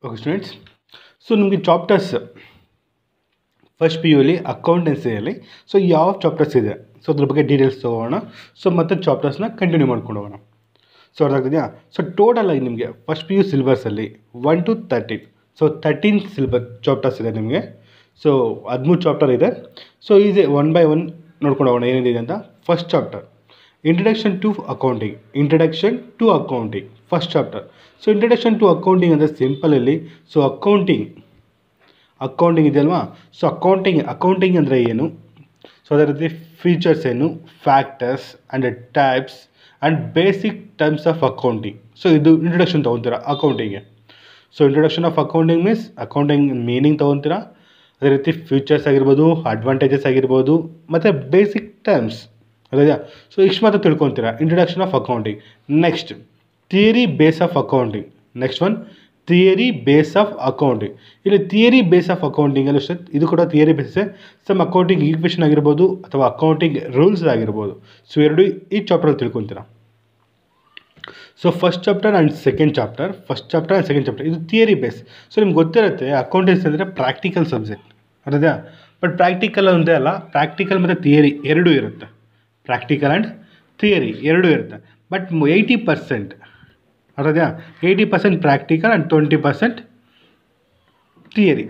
okay students so ನಿಮಗೆ chapters first P ಯುಲಿ ಅಕೌಂಟೆನ್ಸಿಯಲ್ಲಿ ಸೊ ಯಾವ ಚಾಪ್ಟರ್ಸ್ ಇದೆ ಸೊ ಅದ್ರ ಬಗ್ಗೆ ಡೀಟೇಲ್ಸ್ ತೊಗೋಣ ಸೊ ಮತ್ತೆ ಚಾಪ್ಟರ್ಸ್ನ ಕಂಟಿನ್ಯೂ ಮಾಡ್ಕೊಂಡು ಹೋಗೋಣ ಸೊ ಅರ್ಥ ಆಗ್ತಿದೆಯಾ ಸೊ ಟೋಟಲ್ ಆಗಿ ನಿಮಗೆ ಫಸ್ಟ್ ಪಿ ಯು ಸಿಲೆಬಸಲ್ಲಿ one two thirteen so thirteen syllabus chapters ಇದೆ ನಿಮಗೆ ಸೊ ಹದಿಮೂರು ಚಾಪ್ಟರ್ ಇದೆ so easy one by one ನೋಡ್ಕೊಂಡು ಹೋಗೋಣ ಏನಿದೆ ಅಂತ first chapter introduction to accounting introduction to accounting first chapter so introduction to accounting ಅಂದರೆ ಸಿಂಪಲಲ್ಲಿ ಸೊ ಅಕೌಂಟಿಂಗ್ ಅಕೌಂಟಿಂಗ್ ಇದೆಯಲ್ವಾ ಸೊ ಅಕೌಂಟಿಂಗ್ ಅಕೌಂಟಿಂಗ್ ಅಂದರೆ ಏನು ಸೊ ಅದೇ ರೀತಿ ಫೀಚರ್ಸ್ ಏನು factors and types and basic terms of accounting so ಇದು introduction ತೊಗೊತೀರಾ ಅಕೌಂಟಿಂಗ್ಗೆ so introduction of accounting means accounting meaning ತೊಗೊತೀರಾ ಅದೇ ರೀತಿ ಫ್ಯೂಚರ್ಸ್ ಆಗಿರ್ಬೋದು ಅಡ್ವಾಂಟೇಜಸ್ ಆಗಿರ್ಬೋದು ಮತ್ತು ಬೇಸಿಕ್ ಟರ್ಮ್ಸ್ ಅದೇ ಸೊ ಇಷ್ಟು ಮಾತ್ರ ತಿಳ್ಕೊತೀರಾ introduction of accounting next theory base of accounting next one theory base of accounting ಇಲ್ಲಿ ಥಿಯರಿ ಬೇಸ್ ಆಫ್ ಅಕೌಂಟಿಂಗಲ್ಲೂ ಅಷ್ಟೇ ಇದು ಕೂಡ ಥಿಯರಿ ಬೇಸೇ ಸಮ್ ಅಕೌಂಟಿಂಗ್ ಈಕ್ವೇಷನ್ ಆಗಿರ್ಬೋದು ಅಥವಾ ಅಕೌಂಟಿಂಗ್ ರೂಲ್ಸ್ ಆಗಿರ್ಬೋದು ಸೊ ಎರಡು ಈ ಚಾಪ್ಟರಲ್ಲಿ ತಿಳ್ಕೊತೀರಾ so first chapter and second chapter first chapter and second chapter ಇದು ಥಿಯರಿ ಬೇಸ್ ಸೊ ನಿಮ್ಗೆ ಗೊತ್ತಿರುತ್ತೆ ಅಕೌಂಟೆನ್ಸಿ ಅಂದರೆ ಪ್ರಾಕ್ಟಿಕಲ್ ಸಬ್ಜೆಕ್ಟ್ ಅದೇ ಬಟ್ ಪ್ರಾಕ್ಟಿಕಲ್ ಒಂದೇ ಅಲ್ಲ ಪ್ರಾಕ್ಟಿಕಲ್ ಮತ್ತು ಥಿಯರಿ ಎರಡೂ ಇರುತ್ತೆ ಪ್ರಾಕ್ಟಿಕಲ್ ಆ್ಯಂಡ್ ಥಿಯರಿ ಎರಡೂ ಇರುತ್ತೆ ಬಟ್ ಏಯ್ಟಿ ಪರ್ಸೆಂಟ್ ಅರ್ಧದ್ಯಾ eighty percent practical and twenty percent theory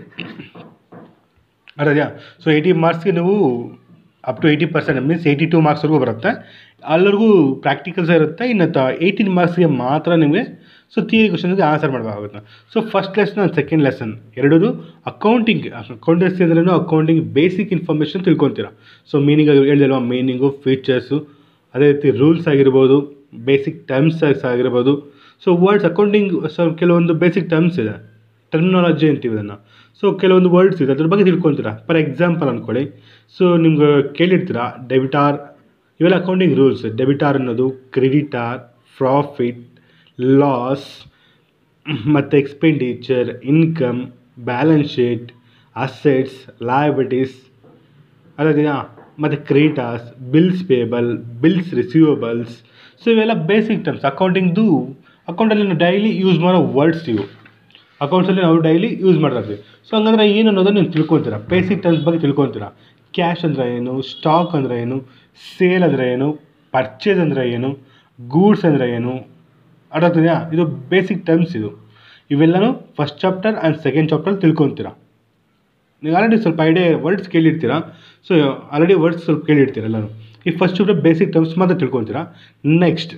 ಅರ್ಧದ್ಯಾ ಸೊ ಏಯ್ಟಿ ಮಾರ್ಕ್ಸ್ಗೆ ನೀವು up to eighty percent means eighty to ಮಾರ್ಕ್ಸ್ವರೆಗೂ ಬರುತ್ತೆ ಅಲ್ಲಿವರೆಗೂ ಪ್ರಾಕ್ಟಿಕಲ್ಸ್ ಇರುತ್ತೆ ಇನ್ನು ತ ಏಯ್ಟೀನ್ ಮಾರ್ಕ್ಸ್ಗೆ ಮಾತ್ರ ನಿಮಗೆ ಸೊ ಥಿಯರಿ ಕ್ವಶನ್ಸ್ಗೆ ಆನ್ಸರ್ ಮಾಡಬೇಕಾಗುತ್ತೆ so first lesson and second lesson ಎರಡೂ ಅಕೌಂಟಿಂಗ್ ಅಕೌಂಟೆನ್ಸಿ ಅಂದ್ರೂ ಅಕೌಂಟಿಂಗ್ ಬೇಸಿಕ್ ಇನ್ಫಾರ್ಮೇಷನ್ ತಿಳ್ಕೊತೀರಾ ಸೊ ಮೀನಿಂಗ್ ಹೇಳಿದಲ್ವಾ ಮೀನಿಂಗು ಫೀಚರ್ಸು ಅದೇ ರೀತಿ ರೂಲ್ಸ್ ಆಗಿರ್ಬೋದು ಬೇಸಿಕ್ ಟರ್ಮ್ಸ್ ಆಗಿರ್ಬೋದು ಸೊ ವರ್ಡ್ಸ್ ಅಕೌಂಟಿಂಗ್ ಸೊ ಕೆಲವೊಂದು ಬೇಸಿಕ್ ಟರ್ಮ್ಸ್ ಇದೆ ಟರ್ಮಿನಾಲಜಿ ಅಂತೀವಿ ಇದನ್ನು ಸೊ ಕೆಲವೊಂದು ವರ್ಡ್ಸ್ ಇದೆ ಅದ್ರ ಬಗ್ಗೆ ತಿಳ್ಕೊತೀರಾ ಫಾರ್ ಎಕ್ಸಾಂಪಲ್ ಅಂದ್ಕೊಳ್ಳಿ ಸೊ ನಿಮ್ಗೆ ಕೇಳಿರ್ತೀರಾ ಡೆಬಿಟಾರ್ ಇವೆಲ್ಲ ಅಕೌಂಟಿಂಗ್ ರೂಲ್ಸ್ ಡೆಬಿಟಾರ್ ಅನ್ನೋದು ಕ್ರೆಡಿಟಾರ್ ಪ್ರಾಫಿಟ್ ಲಾಸ್ ಮತ್ತು expenditure income balance sheet assets liabilities ಅಲ್ಲದಿನಾ ಮತ್ತು creditors bills payable bills receivables so ಇವೆಲ್ಲ ಬೇಸಿಕ್ ಟರ್ಮ್ಸ್ ಅಕೌಂಟಿಂಗ್ದು ಅಕೌಂಟಲ್ಲಿ ನಾವು ಡೈಲಿ ಯೂಸ್ ಮಾಡೋ ವರ್ಡ್ಸ್ ಇವು ಅಕೌಂಟ್ಸಲ್ಲಿ ನಾವು ಡೈಲಿ ಯೂಸ್ ಮಾಡ್ತಾ ಇರ್ತೀವಿ ಸೊ ಹಂಗಂದ್ರೆ ಏನು ಅನ್ನೋದನ್ನು ನೀವು ತಿಳ್ಕೊತೀರಾ ಬೇಸಿಕ್ ಟರ್ಮ್ಸ್ ಬಗ್ಗೆ ತಿಳ್ಕೊತೀರಾ ಕ್ಯಾಶ್ ಅಂದರೆ ಏನು ಸ್ಟಾಕ್ ಅಂದರೆ ಏನು ಸೇಲ್ ಅಂದರೆ ಏನು ಪರ್ಚೇಸ್ ಅಂದರೆ ಏನು ಗೂಡ್ಸ್ ಅಂದರೆ ಏನು ಅರ್ಥಾಗ್ತಿದೆಯಾ ಇದು ಬೇಸಿಕ್ ಟರ್ಮ್ಸ್ ಇದು ಇವೆಲ್ಲನೂ first chapter and second chapter ತಿಳ್ಕೊತೀರಾ ನೀವು ಆಲ್ರೆಡಿ ಸ್ವಲ್ಪ ಐಡಿಯಾ ವರ್ಡ್ಸ್ ಕೇಳಿರ್ತೀರಾ ಸೊ ಆಲ್ರೆಡಿ ವರ್ಡ್ಸ್ ಸ್ವಲ್ಪ ಕೇಳಿರ್ತೀರ ಎಲ್ಲರೂ ಈ ಫಸ್ಟ್ ಚಾಪ್ಟರ್ ಬೇಸಿಕ್ ಟರ್ಮ್ಸ್ ಮಾತ್ರ ತಿಳ್ಕೊತೀರಾ next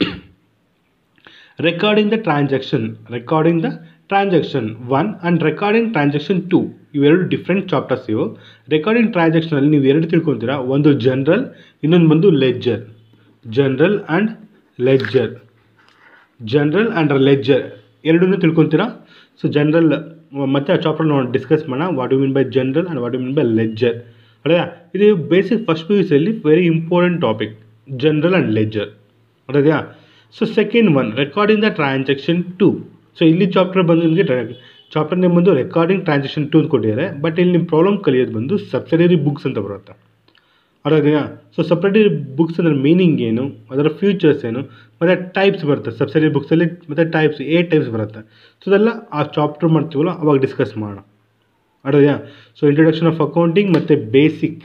recording the transaction recording the transaction one and recording transaction two ಇವೆರಡು ಡಿಫ್ರೆಂಟ್ ಚಾಪ್ಟರ್ಸ್ ಇವು ರೆಕಾರ್ಡಿಂಗ್ ಟ್ರಾನ್ಸಾಕ್ಷನಲ್ಲಿ ನೀವು ಎರಡು ತಿಳ್ಕೊತೀರಾ ಒಂದು ಜನ್ರಲ್ ಇನ್ನೊಂದು ಬಂದು ledger journal and ledger journal and ledger ಎರಡನ್ನೂ ತಿಳ್ಕೊತೀರಾ ಸೊ ಜನ್ರಲ್ ಮತ್ತೆ ಆ ಚಾಪ್ಟರ್ ನಾವು ಡಿಸ್ಕಸ್ ಮಾಡೋಣ what you mean by journal and what you mean by ledger ಅಲ್ಲ ಇದು ಬೇಸಿಕ್ ಫಸ್ಟ್ ಪಿ ಯು ಸಿಯಲ್ಲಿ very important topic journal and ledger ಅರ್ಥದ್ಯಾ so second one recording the transaction two so ಇಲ್ಲಿ chapter ಬಂದು ನಿಮಗೆ chapter name ಬಂದು recording transaction two ಅಂತ ಕೊಟ್ಟಿದ್ದಾರೆ ಬಟ್ ಇಲ್ಲಿ ನಿಮ್ಮ ಪ್ರಾಬ್ಲಮ್ ಕಲಿಯೋದು ಬಂದು ಸಬ್ಸಿಡರಿ ಬುಕ್ಸ್ ಅಂತ ಬರುತ್ತೆ ಅರ್ಥಾಗಿದೆಯಾ ಸೊ ಸಪ್ರೇಟರಿ ಬುಕ್ಸ್ ಅಂದರೆ ಮೀನಿಂಗ್ ಏನು ಅದರ ಫ್ಯೂಚರ್ಸ್ ಏನು ಮತ್ತು ಟೈಪ್ಸ್ ಬರುತ್ತೆ ಸಬ್ಸಿಡರಿ ಬುಕ್ಸಲ್ಲಿ ಮತ್ತು ಟೈಪ್ಸ್ ಏ ಟೈಪ್ಸ್ ಬರುತ್ತೆ ಸೊ ಅದೆಲ್ಲ ಆ ಚಾಪ್ಟರ್ ಮಾಡ್ತೀವಲ್ಲ ಅವಾಗ ಡಿಸ್ಕಸ್ ಮಾಡೋಣ ಅರ್ಥಾಗಿದೆಯಾ ಸೊ ಇಂಟ್ರೊಡಕ್ಷನ್ ಆಫ್ ಅಕೌಂಟಿಂಗ್ ಮತ್ತು basic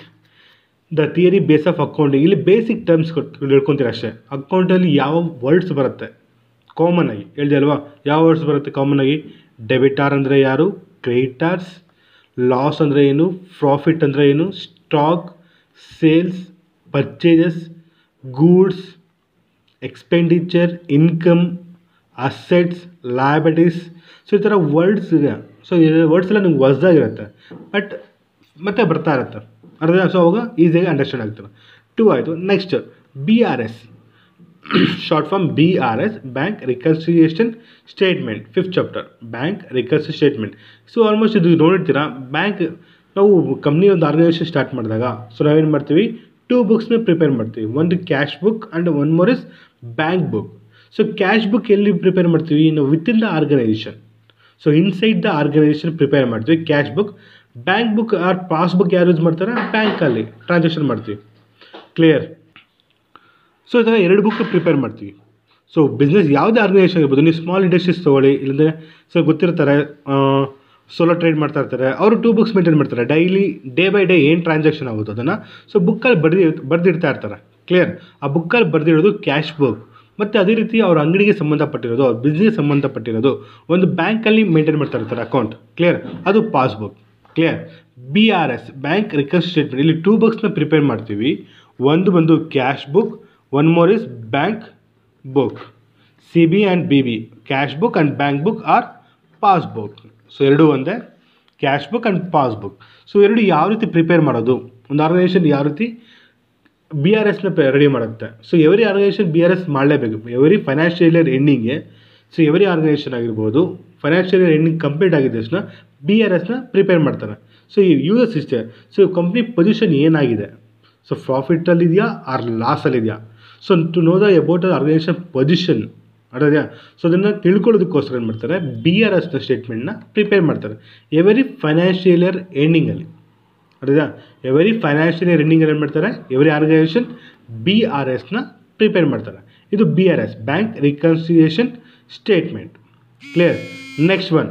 the theory base of accounting ಇಲ್ಲಿ ಬೇಸಿಕ್ ಟರ್ಮ್ಸ್ ತಿಳ್ಕೊತೀರ ಅಷ್ಟೇ ಅಕೌಂಟಲ್ಲಿ ಯಾವ ವರ್ಡ್ಸ್ ಬರುತ್ತೆ ಕಾಮನ್ ಆಗಿ ಹೇಳಿದೆ ಅಲ್ವಾ ಯಾವ ವರ್ಡ್ಸ್ ಬರುತ್ತೆ ಕಾಮನ್ ಆಗಿ ಡೆಬಿಟಾರ್ ಅಂದರೆ ಯಾರು ಕ್ರೆಡಿಟಾರ್ಸ್ ಲಾಸ್ ಅಂದರೆ ಏನು ಪ್ರಾಫಿಟ್ ಅಂದರೆ ಏನು stock sales purchases goods expenditure income assets liabilities so ಈ ಥರ ವರ್ಡ್ಸ್ ಇದೆ ಸೊ ಈ ವರ್ಡ್ಸ್ ಎಲ್ಲ ನಿಮ್ಗೆ ಹೊಸ್ದಾಗಿರುತ್ತೆ ಬಟ್ ಮತ್ತೆ ಬರ್ತಾ ಇರುತ್ತೆ ಅರ್ಧ ಸೊ ಅವಾಗ ಈಸಿಯಾಗಿ ಅಂಡರ್ಸ್ಟ್ಯಾಂಡ್ ಆಗ್ತದೆ ಟು ಆಯಿತು next B R S short form B R S bank reconciliation statement fifth chapter bank reconciliation statement so almost ಇದು ನೋಡಿರ್ತೀರಾ ಬ್ಯಾಂಕ್ ನಾವು ಕಂಪ್ನಿ ಒಂದು ಆರ್ಗನೈಸೇಷನ್ ಸ್ಟಾರ್ಟ್ ಮಾಡಿದಾಗ ಸೊ ನಾವೇನು ಮಾಡ್ತೀವಿ ಟೂ ಬುಕ್ಸ್ನ ಪ್ರಿಪೇರ್ ಮಾಡ್ತೀವಿ ಒಂದು cash book and one more is bank book so cash book ಎಲ್ಲಿ ಪ್ರಿಪೇರ್ ಮಾಡ್ತೀವಿ ನಾವು within the organisation so inside the organisation prepare ಮಾಡ್ತೀವಿ cash book bank book or passbook ಯಾರು ಯೂಸ್ ಮಾಡ್ತಾರೆ ಬ್ಯಾಂಕಲ್ಲಿ ಟ್ರಾನ್ಸಾಕ್ಷನ್ ಮಾಡ್ತೀವಿ ಕ್ಲಿಯರ್ ಸೊ ಈ ಥರ ಎರಡು ಬುಕ್ ಪ್ರಿಪೇರ್ ಮಾಡ್ತೀವಿ ಸೊ ಬಿಸ್ನೆಸ್ ಯಾವುದೇ ಆರ್ಗನೈಸೇಷನ್ ಇರ್ಬೋದು ನೀವು ಸ್ಮಾಲ್ ಇಂಡಸ್ಟ್ರೀಸ್ ತೊಗೊಳ್ಳಿ ಇಲ್ಲಂದರೆ ಸೊ ಗೊತ್ತಿರ್ತಾರೆ ಸೋಲೋ ಟ್ರೇಡ್ ಮಾಡ್ತಾ ಇರ್ತಾರೆ ಅವರು ಟೂ ಬುಕ್ಸ್ ಮೇಂಟೈನ್ ಮಾಡ್ತಾರೆ ಡೈಲಿ ಡೇ ಬೈ ಡೇ ಏನು ಟ್ರಾನ್ಸಾಕ್ಷನ್ ಆಗುತ್ತೋ ಅದನ್ನು ಸೊ ಬುಕ್ಕಲ್ಲಿ ಬರ್ದಿ ಬರೆದಿಡ್ತಾ ಇರ್ತಾರೆ ಕ್ಲಿಯರ್ ಆ ಬುಕ್ಕಲ್ಲಿ ಬರೆದಿರೋದು ಕ್ಯಾಶ್ ಬುಕ್ ಮತ್ತು ಅದೇ ರೀತಿ ಅವ್ರ ಅಂಗಡಿಗೆ ಸಂಬಂಧಪಟ್ಟಿರೋದು ಅವ್ರ ಬಿಸ್ನೆಸ್ ಸಂಬಂಧಪಟ್ಟಿರೋದು ಒಂದು ಬ್ಯಾಂಕಲ್ಲಿ ಮೇಂಟೈನ್ ಮಾಡ್ತಾ ಇರ್ತಾರೆ ಅಕೌಂಟ್ ಕ್ಲಿಯರ್ ಅದು passbook clear B R S bank ರಿಕನ್ ಸ್ಟೇಟ್ಮೆಂಟ್ ಇಲ್ಲಿ ಟೂ ಬುಕ್ಸ್ನ ಪ್ರಿಪೇರ್ ಮಾಡ್ತೀವಿ ಒಂದು ಬಂದು cash book one more is bank book C B and B B cash book and bank book or passbook so ಎರಡೂ ಒಂದೇ cash book and passbook so ಎರಡು ಯಾವ ರೀತಿ ಪ್ರಿಪೇರ್ ಮಾಡೋದು ಒಂದು ಆರ್ಗನೈಸೇಷನ್ ಯಾವ ರೀತಿ ಬಿ ಆರ್ ಎಸ್ನ ರೆಡಿ ಮಾಡುತ್ತೆ so every organisation B R S ಮಾಡಲೇಬೇಕು ಎವರಿ ಫೈನಾನ್ಷಿಯಲ್ ಇಯರ್ ಎಂಡಿಂಗ್ಗೆ ಸೊ ಎವರಿ ಆರ್ಗನೈಸೇಷನ್ ಆಗಿರ್ಬೋದು ಫೈನಾನ್ಷಿಯಲ್ ಇಯರ್ ಎಂಡಿಂಗ್ ಕಂಪ್ಲೀಟ್ ಆಗಿದ್ದ ತಕ್ಷಣ ಬಿ ಆರ್ ಎಸ್ನ ಪ್ರಿಪೇರ್ ಮಾಡ್ತಾರೆ ಸೊ ಈ ಯೂಸಸ್ ಇಷ್ಟೇ ಸೊ ಕಂಪ್ನಿ ಪೊಸಿಷನ್ ಏನಾಗಿದೆ ಸೊ ಪ್ರಾಫಿಟಲ್ಲಿದೆಯಾ ಆರ್ ಲಾಸಲ್ಲಿದೆಯಾ so to know the about the organisation position ಅರ್ಥದ್ಯಾ ಸೊ ಅದನ್ನು ತಿಳ್ಕೊಳ್ಳೋದಕ್ಕೋಸ್ಕರ ಏನು ಮಾಡ್ತಾರೆ ಬಿ ಆರ್ ಎಸ್ನ ಸ್ಟೇಟ್ಮೆಂಟ್ನ ಪ್ರಿಪೇರ್ ಮಾಡ್ತಾರೆ ಎವರಿ ಫೈನಾನ್ಷಿಯಲ್ ಇಯರ್ ಎಂಡಿಂಗಲ್ಲಿ ಅರ್ಥದ್ಯಾ ಎವರಿ ಫೈನಾನ್ಷಿಯಲ್ ಇಯರ್ ಎಂಡಿಂಗಲ್ಲಿ ಏನು ಮಾಡ್ತಾರೆ ಎವರಿ ಆರ್ಗನೈಸೇಷನ್ ಬಿ ಆರ್ ಎಸ್ನ ಪ್ರಿಪೇರ್ ಮಾಡ್ತಾರೆ ಇದು B R S bank reconciliation statement clear next one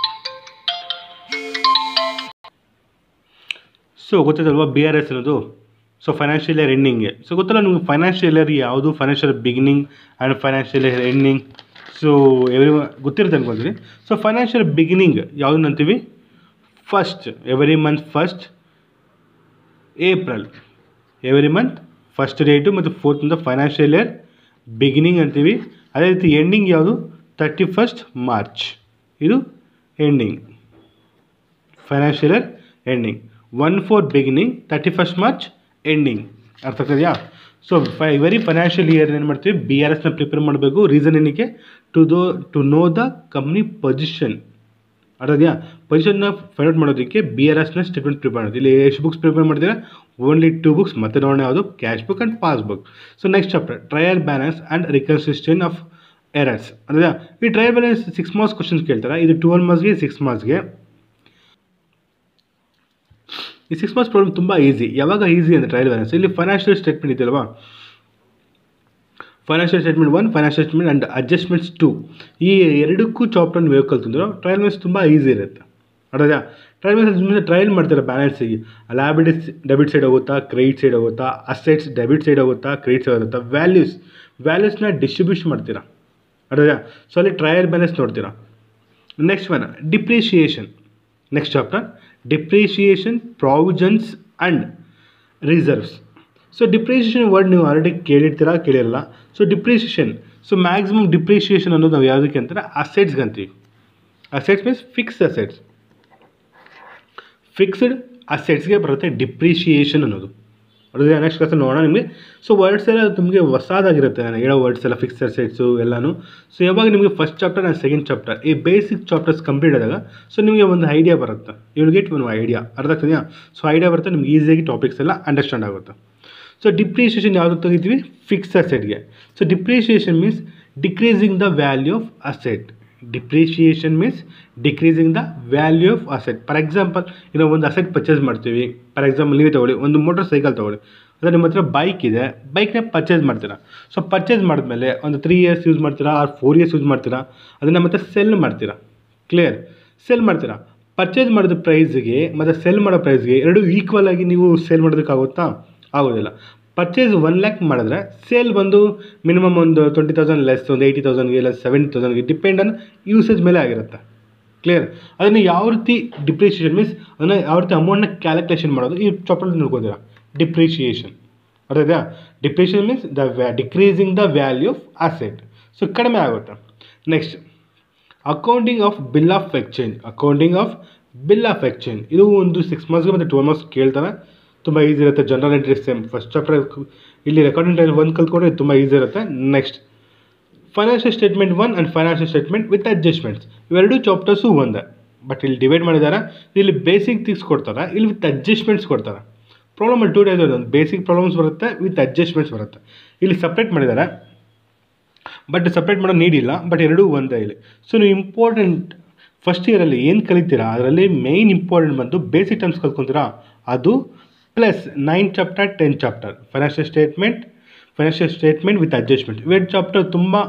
so ಗೊತ್ತಿದಲ್ವಾ ಬಿ ಆರ್ ಎಸ್ ಅನ್ನೋದು ಸೊ ಫೈನಾನ್ಷಿಯಲ್ ಇಯರ್ ಎಂಡಿಂಗ್ಗೆ ಸೊ ಗೊತ್ತಲ್ಲ ನಿಮ್ಗೆ ಫೈನಾನ್ಷಿಯಲ್ ಇಯರ್ ಯಾವುದು financial beginning and financial year ending so every ಗೊತ್ತಿರುತ್ತೆ ಅನ್ಕೊಳ್ತೀನಿ ಸೊ ಫೈನಾನ್ಷಿಯಲ್ ಬಿಗಿನಿಂಗ್ ಯಾವುದನ್ನ ಅಂತೀವಿ first every month first April every month first date ಮತ್ತು fourth month financial year beginning ಅಂತೀವಿ ಅದೇ ರೀತಿ ಎಂಡಿಂಗ್ ಯಾವುದು ತರ್ಟಿ ಫಸ್ಟ್ ಮಾರ್ಚ್ ಇದು ending financial year ending one four beginning thirty first March ending ಅರ್ಥ ಆಗ್ತದೆಯಾ ಸೊ ಫೈ ವೆರಿ ಫೈನಾನ್ಷಿಯಲ್ ಇಯರ್ ಏನು ಮಾಡ್ತೀವಿ ಬಿ ಆರ್ ಎಸ್ನ ಪ್ರಿಪೇರ್ ಮಾಡಬೇಕು ರೀಸನ್ ಏನಕ್ಕೆ to do to know the company position ಅರ್ಥದ್ಯಾ ಪೊಸಿಷನ್ನ ಫೈಂಡ್ ಔಟ್ ಮಾಡೋದಕ್ಕೆ ಬಿ ಆರ್ ಎಸ್ನ ಸ್ಟೇಟ್ಮೆಂಟ್ ಪ್ರಿಪೇರ್ ಮಾಡೋದು ಇಲ್ಲಿ ಎಷ್ಟು ಬುಕ್ಸ್ ಪ್ರಿಪೇರ್ ಮಾಡ್ತೀರಾ ಓನ್ಲಿ ಟೂ ಬುಕ್ಸ್ ಮತ್ತೆ ನೋಡೋಣ ಯಾವುದು cash book and pass passbook so next chapter trial balance and ರಿಕನ್ಸಿಸ್ಟೆನ್ ಆಫ್ ಎರರ್ಸ್ ಅಂದರೆ ಈ trial balance six marks questions ಕೇಳ್ತಾರೆ ಇದು ಟ್ವೆಲ್ ಮಾರ್ಕ್ಸ್ಗೆ ಸಿಕ್ಸ್ ಮಾರ್ಕ್ಸ್ಗೆ ಈ ಸಿಕ್ಸ್ ಮಾರ್ಕ್ಸ್ ಪ್ರಾಬ್ಲಮ್ ತುಂಬ ಈಸಿ ಯಾವಾಗ ಈಸಿ ಅಂದರೆ ಟ್ರಯಲ್ ಬ್ಯಾಲೆನ್ಸ್ ಇಲ್ಲಿ ಫೈನಾನ್ಷಿಯಲ್ ಸ್ಟೇಟ್ಮೆಂಟ್ ಇದೆಯಲ್ವಾ financial statement one financial statement and adjustments two ಈ ಎರಡಕ್ಕೂ ಚಾಪ್ಟರ್ ನೀವು ಕಲ್ತಿದ್ರು ಟ್ರಯಲ್ ಬ್ಯಾಲೆನ್ಸ್ ತುಂಬ ಈಸಿ ಇರುತ್ತೆ ಅರ್ಥಾ ಟ್ರಯಲ್ ಬ್ಯಾಲೆನ್ಸ್ ನಿಮಗೆ ಟ್ರಯಲ್ ಮಾಡ್ತಾರೆ ಬ್ಯಾಲೆನ್ಸಿಗೆ ಲ್ಯಾಬಿಡಿಸ್ ಡೆಬಿಟ್ ಸೈಡ್ ಹೋಗುತ್ತಾ ಕ್ರೆಡಿಟ್ ಸೈಡ್ ಹೋಗುತ್ತಾ ಅಸೆಟ್ಸ್ ಡೆಬಿಟ್ ಸೈಡ್ ಹೋಗುತ್ತಾ ಕ್ರೆಡಿಟ್ ಸೈಡ್ ಹೋಗುತ್ತಾ ವ್ಯಾಲ್ಯೂಸ್ ವ್ಯಾಲ್ಯೂಸ್ನ ಡಿಸ್ಟ್ರಿಬ್ಯೂಷನ್ ಮಾಡ್ತೀರಾ ಅರ್ಥಾ ಸೊ ಅಲ್ಲಿ ಟ್ರಯಲ್ ಬ್ಯಾಲೆನ್ಸ್ ನೋಡ್ತೀರಾ next one depreciation next chapter depreciation provisions and reserves so depreciation word ನೀವು ಆಲ್ರೆಡಿ ಕೇಳಿರ್ತೀರಾ ಕೇಳಿರಲ್ಲ so depreciation so maximum depreciation ಅನ್ನೋದು ನಾವು ಯಾವುದಕ್ಕೆ ಅಂತಾರೆ ಅಸೆಟ್ಸ್ಗೆ ಅಂತೀವಿ assets means fixed assets fixed ಅಸೆಟ್ಸ್ಗೆ ಬರುತ್ತೆ ಡಿಪ್ರಿಷಿಯೇಷನ್ ಅನ್ನೋದು ಅದ್ರ ನೆಕ್ಸ್ಟ್ ಕ್ಲಾಸಲ್ಲಿ ನೋಡೋಣ ನಿಮಗೆ ಸೊ ವರ್ಡ್ಸ್ ಎಲ್ಲ ನಿಮಗೆ ಹೊಸದಾಗಿರುತ್ತೆ ನಾನು ಹೇಳೋ ವರ್ಡ್ಸ್ ಎಲ್ಲ ಫಿಕ್ಸ್ ಅಸೆಟ್ಸು ಎಲ್ಲನೂ ಸೊ ಯಾವಾಗ ನಿಮಗೆ first chapter and second chapter ಈ ಬೇಸಿಕ್ ಚಾಪ್ಟರ್ಸ್ ಕಂಪ್ಲೀಟ್ ಆದಾಗ ಸೊ ನಿಮಗೆ ಒಂದು ಐಡಿಯಾ ಬರುತ್ತೆ ಯು ವಿಲ್ ಗೆಟ್ ಒಂದು ಐಡಿಯಾ ಅರ್ಥ ಆಗ್ತದೆಯಾ ಸೊ ಐಡಿಯಾ ಬರುತ್ತೆ ನಿಮ್ಗೆ ಈಸಿಯಾಗಿ ಟಾಪಿಕ್ಸ್ ಎಲ್ಲ ಅಂಡರ್ಸ್ಟ್ಯಾಂಡ್ ಆಗುತ್ತೆ ಸೊ ಡಿಪ್ರಿಷಿಯೇಷನ್ ಯಾವುದು ತೆಗಿತೀವಿ ಫಿಕ್ಸ್ ಅಸೆಟ್ಗೆ so depreciation means decreasing the value of asset depreciation means decreasing the value of asset for example ಏನೋ ಒಂದು ಅಸೆಟ್ ಪರ್ಚೇಸ್ ಮಾಡ್ತೀವಿ ಫಾರ್ ಎಕ್ಸಾಂಪಲ್ ನೀವೇ ತೊಗೊಳ್ಳಿ ಒಂದು ಮೋಟರ್ ಸೈಕಲ್ ತೊಗೊಳ್ಳಿ ಅಂದರೆ ನಿಮ್ಮ ಹತ್ರ ಬೈಕ್ ಇದೆ ಬೈಕ್ನ ಪರ್ಚೇಸ್ ಮಾಡ್ತೀರಾ ಸೊ ಪರ್ಚೇಸ್ ಮಾಡಿದ್ಮೇಲೆ ಒಂದು ತ್ರೀ ಇಯರ್ಸ್ ಯೂಸ್ ಮಾಡ್ತೀರಾ ಆರ್ ಫೋರ್ ಇಯರ್ಸ್ ಯೂಸ್ ಮಾಡ್ತೀರಾ ಅದನ್ನು ಮತ್ತೆ ಸೆಲ್ ಮಾಡ್ತೀರಾ ಕ್ಲಿಯರ್ ಸೆಲ್ ಮಾಡ್ತೀರಾ ಪರ್ಚೇಸ್ ಮಾಡಿದ ಪ್ರೈಸ್ಗೆ ಮತ್ತು ಸೆಲ್ ಮಾಡೋ ಪ್ರೈಸ್ಗೆ ಎರಡು ಈಕ್ವಲ್ ಆಗಿ ನೀವು ಸೇಲ್ ಮಾಡೋದಕ್ಕಾಗುತ್ತಾ ಆಗೋದಿಲ್ಲ ಪರ್ಚೇಸ್ ಒನ್ ಲ್ಯಾಕ್ ಮಾಡಿದ್ರೆ ಸೇಲ್ ಬಂದು ಮಿನಿಮಮ್ ಒಂದು ಟ್ವೆಂಟಿ ತೌಸಂಡ್ ಲೆಸ್ ಒಂದು ಏಯ್ಟಿ ತೌಸಂಡ್ಗೆ ಇಲ್ಲ ಸೆವೆಂಟಿ ತೌಸಂಡ್ಗೆ ಡಿಪೆಂಡ್ ಆನ್ ಯೂಸೇಜ್ ಮೇಲೆ ಆಗಿರುತ್ತೆ ಕ್ಲಿಯರ್ ಅದನ್ನು ಯಾವ ರೀತಿ ಡಿಪ್ರಿಷಿಯೇಷನ್ ಮೀನ್ಸ್ ಅದನ್ನು ಯಾವ ರೀತಿ ಅಮೌಂಟ್ನ ಕ್ಯಾಲ್ಕುಲೇಷನ್ ಮಾಡೋದು ಈ ಚಾಪ್ಟರ್ ನೋಡ್ಕೋತೀರಾ ಡಿಪ್ರಿಷಿಯೇಷನ್ ಅರ್ಥಾಯ್ತಾ ಡಿಪ್ರಿಷಿಯೇಷನ್ ಮೀನ್ಸ್ ದ ವ್ಯಾ decreasing the value of asset so ಕಡಿಮೆ ಆಗುತ್ತೆ next accounting of bill of exchange accounting of bill of exchange ಇದು ಒಂದು ಸಿಕ್ಸ್ ಮಂತ್ಸ್ಗೆ ಮತ್ತು ಟ್ವೆಲ್ ಮಂತ್ಸ್ ಕೇಳ್ತಾರೆ ತುಂಬ ಈಸಿ ಇರುತ್ತೆ journal entry same first chapter ಇಲ್ಲಿ ರೆಕಾರ್ಡಿಂಗ್ ಟೈಮ್ ಒಂದು ಕಲ್ತ್ಕೊಂಡ್ರೆ ತುಂಬ ಈಸಿ ಇರುತ್ತೆ next financial statement one and financial statement with adjustments ಇವೆರಡು ಚಾಪ್ಟರ್ಸು ಒಂದೇ ಬಟ್ ಇಲ್ಲಿ ಡಿವೈಡ್ ಮಾಡಿದ್ದಾರೆ ಇಲ್ಲಿ ಬೇಸಿಕ್ ಥಿಂಗ್ಸ್ ಕೊಡ್ತಾರೆ ಇಲ್ಲಿ ವಿತ್ ಅಡ್ಜಸ್ಟ್ಮೆಂಟ್ಸ್ ಕೊಡ್ತಾರೆ ಪ್ರಾಬ್ಲಮ್ ಟೂ ಟೈಸ್ ಒಂದು ಬೇಸಿಕ್ ಪ್ರಾಬ್ಲಮ್ಸ್ ಬರುತ್ತೆ ವಿತ್ ಅಡ್ಜಸ್ಟ್ಮೆಂಟ್ಸ್ ಬರುತ್ತೆ ಇಲ್ಲಿ ಸಪ್ರೇಟ್ ಮಾಡಿದ್ದಾರೆ ಬಟ್ ಸಪ್ರೇಟ್ ಮಾಡೋ ನೀಡಿಲ್ಲ ಬಟ್ ಎರಡೂ ಒಂದೇ ಇಲ್ಲಿ ಸೊ ನೀವು ಇಂಪಾರ್ಟೆಂಟ್ ಫಸ್ಟ್ ಇಯರಲ್ಲಿ ಏನು ಕಲಿತೀರಾ ಅದರಲ್ಲಿ ಮೇಯ್ನ್ ಇಂಪಾರ್ಟೆಂಟ್ ಬಂದು ಬೇಸಿಕ್ ಟರ್ಮ್ಸ್ ಕಲ್ತ್ಕೊಂತೀರಾ ಅದು plus nine chapter ten chapter financial statement financial statement with adjustment ಇವೆರಡು ಚಾಪ್ಟರ್ ತುಂಬ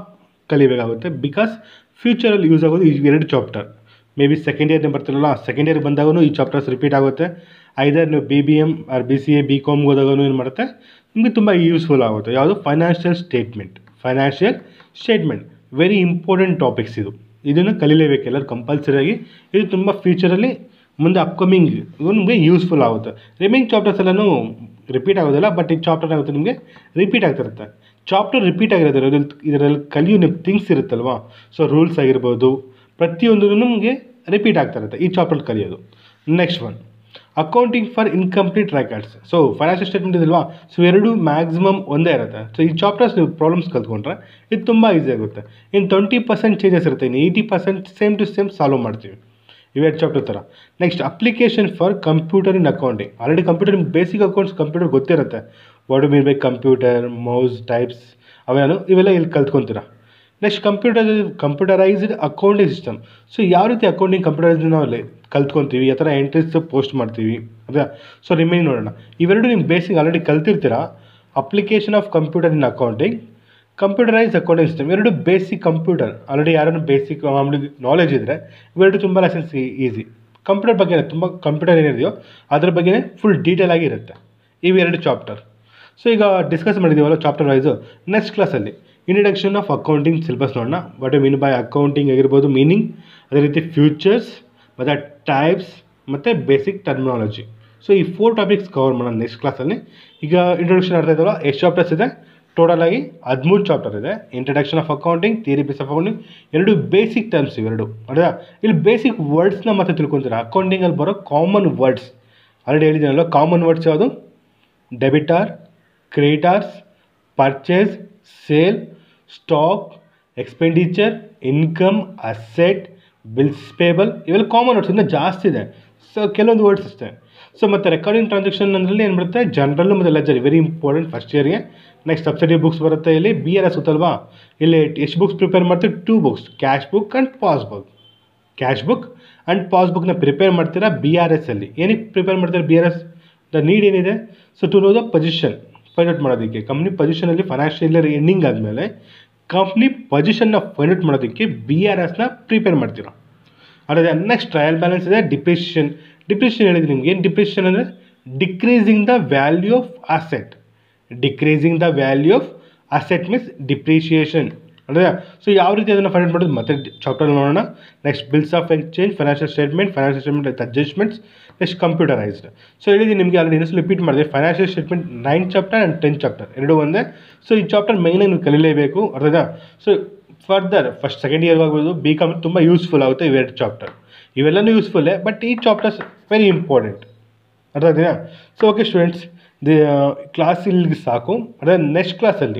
ಕಲಿಬೇಕಾಗುತ್ತೆ ಬಿಕಾಸ್ ಫ್ಯೂಚರಲ್ಲಿ ಯೂಸ್ ಆಗೋದು ಈ ಎರಡು ಚಾಪ್ಟರ್ ಮೇ ಬಿ ಸೆಕೆಂಡ್ ಇಯರ್ನೇ ಬರ್ತಿರಲ್ಲ ಸೆಕೆಂಡ್ ಇಯರ್ ಬಂದಾಗೂ ಈ ಚಾಪ್ಟರ್ಸ್ ರಿಪೀಟ್ ಆಗುತ್ತೆ ಐದರ್ ನೀವು B B M or B C A B ಕಾಮ್ಗೆ ಹೋದಾಗೂ ಏನು ಮಾಡುತ್ತೆ ನಿಮಗೆ ತುಂಬ ಯೂಸ್ಫುಲ್ ಆಗುತ್ತೆ ಯಾವುದು financial statement financial statement very important topics ಇದು ಇದನ್ನು ಕಲಿಲೇಬೇಕು ಎಲ್ಲರೂ ಕಂಪಲ್ಸರಿಯಾಗಿ ಇದು ತುಂಬ ಫ್ಯೂಚರಲ್ಲಿ ಮುಂದೆ ಅಪ್ಕಮಿಂಗ್ ಇದು ನಿಮಗೆ ಯೂಸ್ಫುಲ್ ಆಗುತ್ತೆ ರಿಮೈನಿಂಗ್ ಚಾಪ್ಟರ್ಸ್ ಎಲ್ಲನೂ ರಿಪೀಟ್ ಆಗೋದಿಲ್ಲ ಬಟ್ ಈ ಚಾಪ್ಟರ್ ಆಗುತ್ತೆ ನಿಮಗೆ ರಿಪೀಟ್ ಆಗ್ತಿರುತ್ತೆ ಚಾಪ್ಟರ್ ರಿಪೀಟ್ ಆಗಿರೋದು ಇದರಲ್ಲಿ ಇದರಲ್ಲಿ ಕಲಿಯೋ ನಿಮ್ಮ ಥಿಂಗ್ಸ್ ಇರುತ್ತಲ್ವಾ ಸೊ ರೂಲ್ಸ್ ಆಗಿರ್ಬೋದು ಪ್ರತಿಯೊಂದು ನಿಮಗೆ ರಿಪೀಟ್ ಆಗ್ತಾ ಇರುತ್ತೆ ಈ ಚಾಪ್ಟರ್ ಕಲಿಯೋದು next one accounting for incomplete records so financial statement ಇದಲ್ವಾ ಸೊ ಎರಡು ಮ್ಯಾಕ್ಸಿಮಮ್ ಒಂದೇ ಇರುತ್ತೆ ಸೊ ಈ ಚಾಪ್ಟರ್ಸ್ ನೀವು ಪ್ರಾಬ್ಲಮ್ಸ್ ಕಲ್ತ್ಕೊಂಡ್ರೆ ಇದು ತುಂಬ ಈಸಿ ಆಗುತ್ತೆ ಇನ್ನು ಟ್ವೆಂಟಿ ಪರ್ಸೆಂಟ್ ಚೇಂಜಸ್ ಇರುತ್ತೆ ಇನ್ನು eighty percent same to same solve ಮಾಡ್ತೀವಿ ಇವೆರಡು ಚಾಪ್ಟರ್ ಥರ next application for computer in accounting already computer ನಿಮ್ಗೆ ಬೇಸಿಕ್ ಅಕೌಂಟ್ಸ್ ಕಂಪ್ಯೂಟರ್ ಗೊತ್ತಿರುತ್ತೆ what mean by computer mouse types ಅವೇನು ಇವೆಲ್ಲ ಇಲ್ಲಿ ಕಲ್ತ್ಕೊತೀರಾ next computer computerized accounting system so ಯಾವ ರೀತಿ ಅಕೌಂಟಿಂಗ್ ಕಂಪ್ಯೂಟರೈಸ್ ನಾವು ಅಲ್ಲಿ ಕಲ್ತ್ಕೊತೀವಿ ಯಾವ ಥರ ಎಂಟ್ರೀಸ್ ಪೋಸ್ಟ್ ಮಾಡ್ತೀವಿ ಅದೇ ಸೊ ರಿಮೈನ್ ನೋಡೋಣ ಇವೆರಡು ನಿಮ್ಮ ಬೇಸಿಕ್ ಆಲ್ರೆಡಿ ಕಲ್ತಿರ್ತೀರಾ application of computer in accounting computerise accounting system ಎರಡು ಬೇಸಿಕ್ ಕಂಪ್ಯೂಟರ್ ಆಲ್ರೆಡಿ ಯಾರನ್ನು ಬೇಸಿಕ್ ಮಾಮೂಲಿ ನಾಲೆಜ್ ಇದ್ದರೆ ಇವೆರಡು ತುಂಬ ಲೆಸನ್ಸ್ ಈಸಿ ಕಂಪ್ಯೂಟರ್ ಬಗ್ಗೆ ತುಂಬ ಕಂಪ್ಯೂಟರ್ ಏನಿದೆಯೋ ಅದ್ರ ಬಗ್ಗೆನೇ ಫುಲ್ ಡೀಟೇಲ್ ಆಗಿ ಇರುತ್ತೆ ಇವೆರಡು ಚಾಪ್ಟರ್ ಸೊ ಈಗ ಡಿಸ್ಕಸ್ ಮಾಡಿದ್ದೀವಲ್ಲ ಚಾಪ್ಟರ್ ವೈಸು ನೆಕ್ಸ್ಟ್ ಕ್ಲಾಸಲ್ಲಿ ಇಂಟ್ರಡಕ್ಷನ್ ಆಫ್ ಅಕೌಂಟಿಂಗ್ ಸಿಲೆಬಸ್ ನೋಡೋಣ what you mean by accounting ಆಗಿರ್ಬೋದು ಮೀನಿಂಗ್ ಅದೇ ರೀತಿ ಫ್ಯೂಚರ್ಸ್ ಮತ್ತು ಟೈಪ್ಸ್ ಮತ್ತು ಬೇಸಿಕ್ ಟರ್ಮಿನಾಲಜಿ ಸೊ ಈ ಫೋರ್ ಟಾಪಿಕ್ಸ್ ಕವರ್ ಮಾಡೋಣ ನೆಕ್ಸ್ಟ್ ಕ್ಲಾಸಲ್ಲಿ ಈಗ ಇಂಟ್ರೊಡಕ್ಷನ್ ಆಡ್ತಾ ಇದ್ದಾವಲ್ಲ ಎಷ್ಟು ಚಾಪ್ಟರ್ಸ್ ಇದೆ ಟೋಟಲ್ ಆಗಿ ಹದಿಮೂರು ಚಾಪ್ಟರ್ ಇದೆ introduction of accounting theory base of accounting ಎರಡು ಬೇಸಿಕ್ ಟರ್ಮ್ಸ್ ಇವೆರಡು ಅದೇ ಇಲ್ಲಿ ಬೇಸಿಕ್ ವರ್ಡ್ಸ್ನ ಮತ್ತೆ ತಿಳ್ಕೊತೀರಾ ಅಕೌಂಟಿಂಗಲ್ಲಿ ಬರೋ ಕಾಮನ್ ವರ್ಡ್ಸ್ ಆಲ್ರೆಡಿ ಹೇಳಿದ್ದೀನಲ್ಲ ಕಾಮನ್ ವರ್ಡ್ಸ್ ಯಾವುದು debtor creditors purchase sale stock expenditure income asset bills payable ಇವೆಲ್ಲ ಕಾಮನ್ ವರ್ಡ್ಸ್ ಇನ್ನೂ ಜಾಸ್ತಿ ಇದೆ ಸೊ ಕೆಲವೊಂದು ವರ್ಡ್ಸ್ ಅಷ್ಟೇ ಸೊ ಮತ್ತು ರೆಕಾರ್ಡಿಂಗ್ ಟ್ರಾನ್ಸಾಕ್ಷನ್ ಅದರಲ್ಲಿ ಏನು ಬರುತ್ತೆ ಜನರಲ್ಲು ಮತ್ತು ಲೆಜರ್ ವೆರಿ ಇಂಪಾರ್ಟೆಂಟ್ ಫಸ್ಟ್ ಇಯರ್ಗೆ ನೆಕ್ಸ್ಟ್ ಸಬ್ಸಿಡಿ ಬುಕ್ಸ್ ಬರುತ್ತೆ ಇಲ್ಲಿ ಬಿ ಆರ್ ಎಸ್ ಗೊತ್ತಲ್ವಾ ಇಲ್ಲಿ ಎಷ್ಟು ಬುಕ್ಸ್ ಪ್ರಿಪೇರ್ ಮಾಡ್ತೀವಿ two books cash book and pass book cash book and pass ಬುಕ್ನ ಪ್ರಿಪೇರ್ ಮಾಡ್ತೀರಾ ಬಿ ಆರ್ ಎಸ್ ಅಲ್ಲಿ ಏನಕ್ಕೆ ಪ್ರಿಪೇರ್ ಮಾಡ್ತೀರಾ B R S the need ಏನಿದೆ so to know the position find out ಮಾಡೋದಕ್ಕೆ ಕಂಪ್ನಿ ಪೊಸಿಷನಲ್ಲಿ financial year ending ಆದಮೇಲೆ company ಪೊಸಿಷನ್ನ ಫೈಂಡ್ ಔಟ್ ಮಾಡೋದಕ್ಕೆ ಬಿ ಆರ್ ಎಸ್ನ ಪ್ರಿಪೇರ್ ಮಾಡ್ತೀರಾ ಅದೇ ನೆಕ್ಸ್ಟ್ ಟ್ರಯಲ್ ಬ್ಯಾಲೆನ್ಸ್ ಇದೆ ಡಿಪ್ರಿಷಿಯನ್ ಡಿಪ್ರಿಷಿಯನ್ ಹೇಳಿದ್ರೆ ನಿಮ್ಗೆ ಏನು ಡಿಪ್ರಿಷಿಯನ್ ಅಂದರೆ decreasing the value of asset decreasing the value of asset means depreciation ಅಂದರೆ ಸೊ ಯಾವ ರೀತಿ ಅದನ್ನು ಫೈಂಡ್ ಮಾಡೋದು ಮತ್ತೆ ಚಾಪ್ಟರ್ ನೋಡೋಣ next bills of exchange financial statement financial statement with adjustments next computerized so ಹೇಳಿದ್ದೀನಿ ನಿಮಗೆ ಆಲ್ರೆಡಿ ಇನ್ನೊಂದು ರಿಪೀಟ್ ಮಾಡಿದೆ financial statement nine chapter and ten chapter ಎರಡು ಒಂದೇ ಸೊ ಈ ಚಾಪ್ಟರ್ ಮೇಯ್ನಾಗಿ ನೀವು ಕಲಿಲೇಬೇಕು ಅರ್ಥದ so further first second year ಆಗ್ಬೋದು ಬಿ ಕಾಮ್ ತುಂಬ ಯೂಸ್ಫುಲ್ ಆಗುತ್ತೆ ಇವೆರಡು ಚಾಪ್ಟರ್ ಇವೆಲ್ಲನೂ ಯೂಸ್ಫುಲ್ಲೇ ಬಟ್ ಈ ಚಾಪ್ಟರ್ಸ್ ವೆರಿ ಇಂಪಾರ್ಟೆಂಟ್ ಅರ್ಥ ಆಗ್ತೀಯಾ so okay students the class ಇಲ್ಲಿಗೆ ಸಾಕು ಅದೇ ನೆಕ್ಸ್ಟ್ ಕ್ಲಾಸಲ್ಲಿ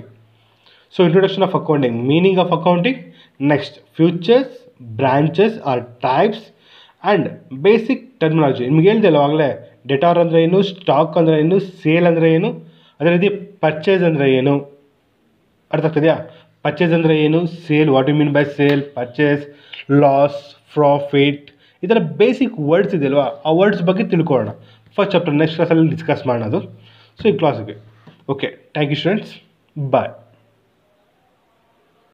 so introduction of accounting meaning of accounting next features branches or types and basic terminology ನಿಮ್ಗೆ ಹೇಳ್ದಲ್ಲ ಆವಾಗಲೇ ಡೆಟಾರ್ ಅಂದರೆ ಏನು ಸ್ಟಾಕ್ ಅಂದರೆ ಏನು ಸೇಲ್ ಅಂದರೆ ಏನು ಅದೇ ರೀತಿ ಪರ್ಚೇಸ್ ಅಂದರೆ ಏನು ಅರ್ಥ ಆಗ್ತದೆಯಾ ಪರ್ಚೇಸ್ ಅಂದರೆ ಏನು sale what you mean by sale purchase loss profit ಈ ಥರ ಬೇಸಿಕ್ ವರ್ಡ್ಸ್ ಇದೆಯಲ್ವಾ ಆ ವರ್ಡ್ಸ್ ಬಗ್ಗೆ ತಿಳ್ಕೊಳ್ಳೋಣ ಫಸ್ಟ್ ಚಾಪ್ಟರ್ ನೆಕ್ಸ್ಟ್ ಕ್ಲಾಸಲ್ಲಿ ಡಿಸ್ಕಸ್ ಮಾಡೋದು ಸೊ ಈ ಕ್ಲಾಸಿಗೆ okay thank you students bye